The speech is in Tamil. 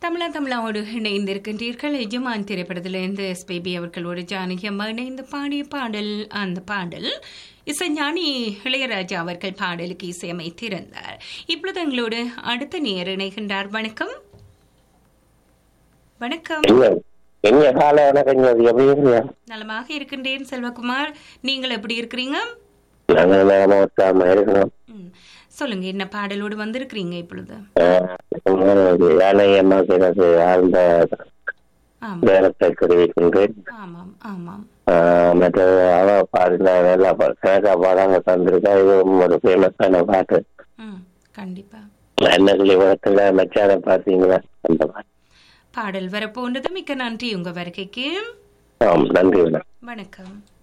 தமிழா தமிழாவோடு இணைந்திருக்கின்றீர்கள் எஜமான் திரைப்படத்திலிருந்து எஸ்பிபி அவர்களோடு ஜானகி அம்மா இணைந்து பாடிய பாடல் அந்த பாடல் இசைஞானி இளையராஜா அவர்கள் பாடலுக்கு இசையமைத்திருந்தார் இப்பொழுது எங்களோடு அடுத்த நேர் இணைகின்றார் வணக்கம் வணக்கம் எங்க கால வணக்கம் ஜோதி எப்படி இருக்கீங்க நலமாக இருக்கின்றேன் செல்வகுமார் நீங்கள் எப்படி இருக்கிறீங்க நாங்கள் நாம ஒத்தாம இருக்கிறோம் ம், சொல்லுங்க என்ன பாடலோடு வந்திருக்கிறீங்க இப்பொழுது யானை அம்மாவுக்கு எனக்கு ஆழ்ந்த ஆமாம் நேரத்தை தெரிவிக்கின்றேன் ஆமாம் ஆமாம் ஆஹ் மற்றது அவ பாடின நல்லா சேகா பாடாங்க தந்திருக்கா இது ஒரு ஃபேமஸான பாட்டு ம் கண்டிப்பா அன்னக்கிளி உலகத்துல மச்சான பாத்தீங்களா அந்த பாட்டு பாடல் வரப்போன்றது மிக்க நன்றி உங்க வருகைக்கு ஆம் நன்றி வணக்கம் வணக்கம்